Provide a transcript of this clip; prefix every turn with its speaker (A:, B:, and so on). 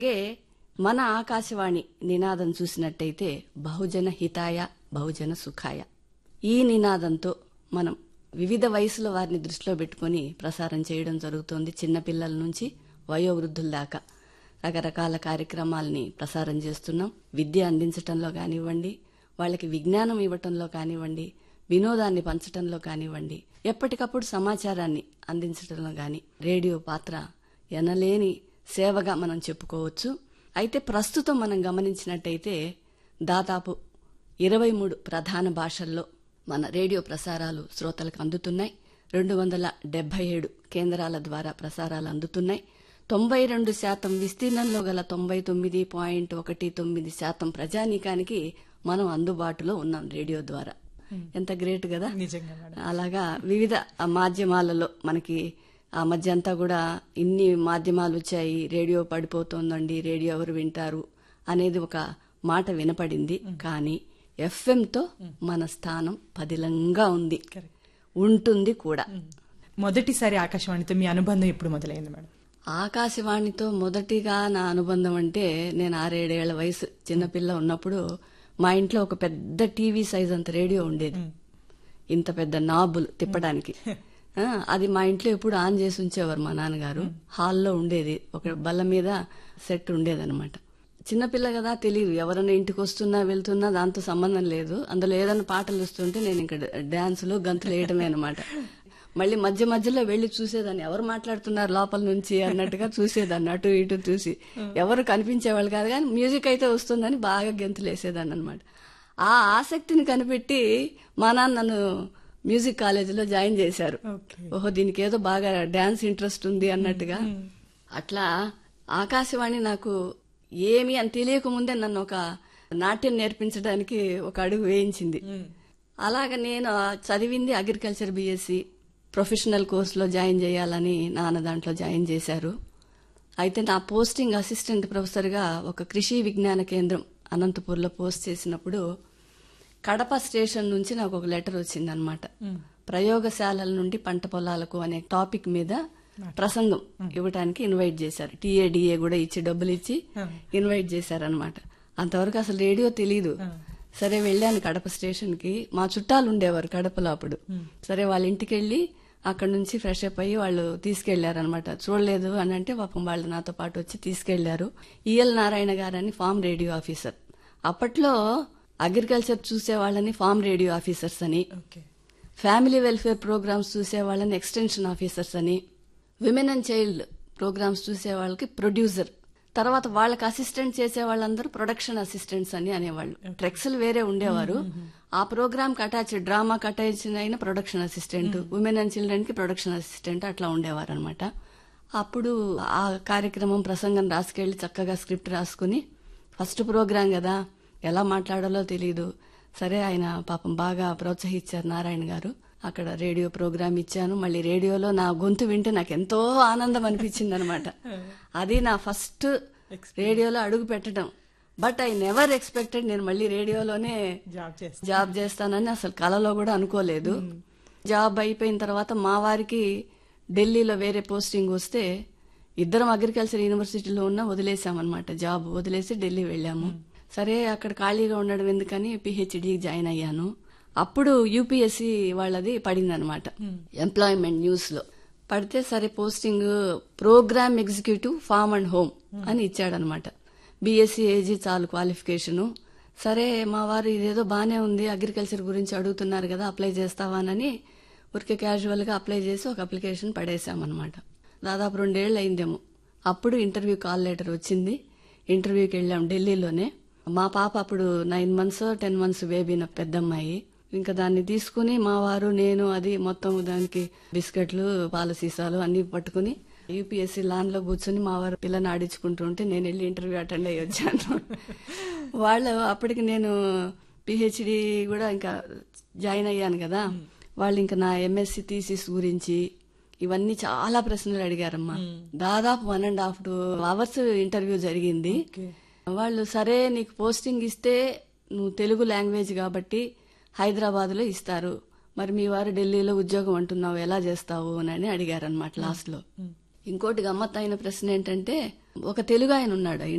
A: అలాగే మన ఆకాశవాణి నినాదం చూసినట్టయితే బహుజన హితాయ బహుజన సుఖాయ ఈ నినాదంతో మనం వివిధ వయసుల వారిని దృష్టిలో పెట్టుకుని ప్రసారం చేయడం జరుగుతోంది చిన్నపిల్లల నుంచి వయోవృద్ధుల దాకా రకరకాల కార్యక్రమాలని ప్రసారం చేస్తున్నాం విద్య అందించటంలో కానివ్వండి వాళ్ళకి విజ్ఞానం ఇవ్వటంలో కానివ్వండి వినోదాన్ని పంచటంలో కానివ్వండి ఎప్పటికప్పుడు సమాచారాన్ని అందించటంలో గాని రేడియో పాత్ర ఎనలేని సేవగా మనం చెప్పుకోవచ్చు అయితే ప్రస్తుతం మనం గమనించినట్టయితే దాదాపు ఇరవై మూడు ప్రధాన భాషల్లో మన రేడియో ప్రసారాలు శ్రోతలకు అందుతున్నాయి రెండు వందల డెబ్బై ఏడు కేంద్రాల ద్వారా ప్రసారాలు అందుతున్నాయి తొంభై రెండు శాతం విస్తీర్ణంలో గల తొంభై తొమ్మిది పాయింట్ ఒకటి తొమ్మిది శాతం ప్రజానీకానికి మనం అందుబాటులో ఉన్నాం రేడియో ద్వారా ఎంత గ్రేట్ కదా
B: నిజంగా మేడం
A: అలాగా వివిధ మాధ్యమాలలో మనకి ఆ మధ్య అంతా కూడా ఇన్ని మాధ్యమాలు వచ్చాయి రేడియో పడిపోతోందండి రేడియో ఎవరు వింటారు అనేది ఒక మాట వినపడింది కానీ ఎఫ్ఎంతో మన స్థానం పదిలంగా ఉంది
B: కరెక్ట్
A: ఉంటుంది కూడా
B: మొదటిసారి ఆకాశవాణితో మీ అనుబంధం ఎప్పుడు మొదలైంది మేడం
A: ఆకాశవాణితో మొదటిగా నా అనుబంధం అంటే నేను ఆరేడేళ్ల వయసు చిన్నపిల్ల ఉన్నప్పుడు మా ఇంట్లో ఒక పెద్ద టీవీ సైజ్ అంత రేడియో ఉండేది ఇంత పెద్ద నాబులు తిప్పడానికి ఆ, అది మా ఇంట్లో ఎప్పుడు ఆన్ చేసి ఉంచేవారు మా నాన్నగారు హాల్లో ఉండేది ఒక బల్ల మీద సెట్ ఉండేదన్నమాట చిన్నపిల్ల కదా తెలియదు ఎవరైనా ఇంటికి వస్తున్నా వెళ్తున్నా దాంతో సంబంధం లేదు అందులో ఏదైనా పాటలు వస్తుంటే నేను ఇంకా డాన్సులు గంతులు వేయటమే అనమాట మళ్ళీ మధ్య మధ్యలో వెళ్లి చూసేదాన్ని ఎవరు మాట్లాడుతున్నారు లోపల నుంచి అన్నట్టుగా చూసేదాన్ని అటు ఇటు చూసి ఎవరు కనిపించేవాళ్ళు కాదు కానీ మ్యూజిక్ అయితే వస్తుందని బాగా గెంతులు వేసేదాన్ని అనమాట ఆ ఆసక్తిని కనిపెట్టి మా నాన్న నన్ను మ్యూజిక్ కాలేజీలో జాయిన్ చేశారు
B: ఓకే
A: ఓహో దీనికి ఏదో బాగా డాన్స్ ఇంట్రెస్ట్ ఉంది అన్నట్టుగా అట్లా ఆకాశవాణి నాకు ఏమి అని తెలియక ముందే నన్ను ఒక నాట్యం నేర్పించడానికి ఒక అడుగు వేయించింది అలాగ నేను చదివింది అగ్రికల్చర్ బీఎస్సీ ప్రొఫెషనల్ కోర్సులో జాయిన్ చేయాలని నాన్న దాంట్లో జాయిన్ చేశారు అయితే నా పోస్టింగ్ అసిస్టెంట్ ప్రొఫెసర్గా ఒక కృషి విజ్ఞాన కేంద్రం అనంతపూర్లో పోస్ట్ చేసినప్పుడు కడప స్టేషన్ నుంచి నాకు ఒక లెటర్ వచ్చిందనమాట ప్రయోగశాలల నుండి పంట పొలాలకు అనే టాపిక్ మీద ప్రసంగం ఇవ్వడానికి ఇన్వైట్ చేశారు టీఏడిఏ కూడా ఇచ్చి డబ్బులు ఇచ్చి ఇన్వైట్ చేశారనమాట అంతవరకు అసలు రేడియో తెలీదు సరే వెళ్ళాను కడప స్టేషన్ కి మా చుట్టాలు ఉండేవారు కడపలో అప్పుడు సరే వాళ్ళ ఇంటికి వెళ్ళి అక్కడ నుంచి ఫ్రెష్ అప్ అయ్యి వాళ్ళు తీసుకెళ్లారనమాట చూడలేదు అని అంటే పాపం వాళ్ళు నాతో పాటు వచ్చి తీసుకెళ్లారు ఈఎల్ నారాయణ గారని ఫామ్ రేడియో ఆఫీసర్ అప్పట్లో అగ్రికల్చర్ చూసే వాళ్ళని ఫామ్ రేడియో ఆఫీసర్స్ అని
B: ఓకే
A: ఫ్యామిలీ వెల్ఫేర్ ప్రోగ్రామ్స్ చూసే వాళ్ళని ఎక్స్టెన్షన్ ఆఫీసర్స్ అని విమెన్ అండ్ చైల్డ్ ప్రోగ్రామ్స్ చూసే వాళ్ళకి ప్రొడ్యూసర్ తర్వాత వాళ్ళకి అసిస్టెంట్ చేసే వాళ్ళందరూ ప్రొడక్షన్ అసిస్టెంట్స్ అని అనేవాళ్ళు ట్రెక్స్లు వేరే ఉండేవారు ఆ ప్రోగ్రామ్ కి అటాచ్ డ్రామా అటాచ్ అయిన production assistant women and children కి ప్రొడక్షన్ అసిస్టెంట్ అట్లా ఉండేవారు అనమాట అప్పుడు ఆ కార్యక్రమం ప్రసంగం రాసుకెళ్లి చక్కగా స్క్రిప్ట్ రాసుకుని ఫస్ట్ ప్రోగ్రాం కదా ఎలా మాట్లాడాలో తెలియదు సరే ఆయన పాపం బాగా ప్రోత్సహించారు నారాయణ గారు అక్కడ రేడియో ప్రోగ్రామ్ ఇచ్చాను మళ్ళీ రేడియోలో నా గొంతు వింటే నాకు ఎంతో ఆనందం అనిపించింది అనమాట అది నా ఫస్ట్ రేడియోలో అడుగు పెట్టడం బట్ ఐ నెవర్ ఎక్స్పెక్టెడ్ నేను మళ్ళీ రేడియోలోనే
B: జాబ్ చేస్తా
A: జాబ్ చేస్తానని అసలు కలలో కూడా అనుకోలేదు జాబ్ అయిపోయిన తర్వాత మా వారికి ఢిల్లీలో వేరే పోస్టింగ్ వస్తే ఇద్దరం అగ్రికల్చర్ యూనివర్సిటీలో ఉన్న వదిలేసామన్నమాట జాబ్ వదిలేసి ఢిల్లీ వెళ్ళాము సరే అక్కడ ఖాళీగా ఉండడం ఎందుకని పిహెచ్డి జాయిన్ అయ్యాను అప్పుడు యూపీఎస్సి వాళ్ళది పడింది అనమాట ఎంప్లాయ్మెంట్ న్యూస్ లో పడితే సరే posting programme executive farm and home అని ఇచ్చాడనమాట బీఎస్సీ ఏజీ చాలు క్వాలిఫికేషను సరే మా వారు ఇదేదో బానే ఉంది అగ్రికల్చర్ గురించి అడుగుతున్నారు కదా అప్లై చేస్తావానని ఊరికే క్యాజువల్ గా అప్లై చేసి ఒక అప్లికేషన్ పడేసామన్నమాట దాదాపు రెండేళ్ళు అయిందేమో అప్పుడు ఇంటర్వ్యూ కాల్ లెటర్ వచ్చింది ఇంటర్వ్యూకి వెళ్ళాం ఢిల్లీలోనే మా పాప అప్పుడు nine months ten months baby నా పెద్దమ్మాయి ఇంకా దాన్ని తీసుకుని మా వారు నేను అది మొత్తం దానికి బిస్కెట్లు పాల సీసాలు అన్ని పట్టుకుని యూపీఎస్సీ లాన్ లో కూర్చుని మా వారు పిల్లని ఆడించుకుంటూ ఉంటే నేను వెళ్ళి ఇంటర్వ్యూ అటెండ్ అయ్యి వచ్చాను వాళ్ళు అప్పటికి నేను పిహెచ్డి కూడా ఇంకా జాయిన్ అయ్యాను కదా వాళ్ళు ఇంకా నా ఎంఎస్సి థీసిస్ గురించి ఇవన్నీ చాలా ప్రశ్నలు అడిగారమ్మా దాదాపు one and half two hours interview జరిగింది
B: ఓకే
A: వాళ్ళు సరే నీకు పోస్టింగ్ ఇస్తే నువ్వు తెలుగు లాంగ్వేజ్ కాబట్టి హైదరాబాద్ లో ఇస్తారు మరి మీ వారు ఢిల్లీలో ఉద్యోగం అంటున్నావు ఎలా చేస్తావు అని అడిగారనమాట లాస్ట్ లో ఇంకోటి గమ్మత్తైన ప్రశ్న ఏంటంటే ఒక తెలుగు ఆయన ఉన్నాడు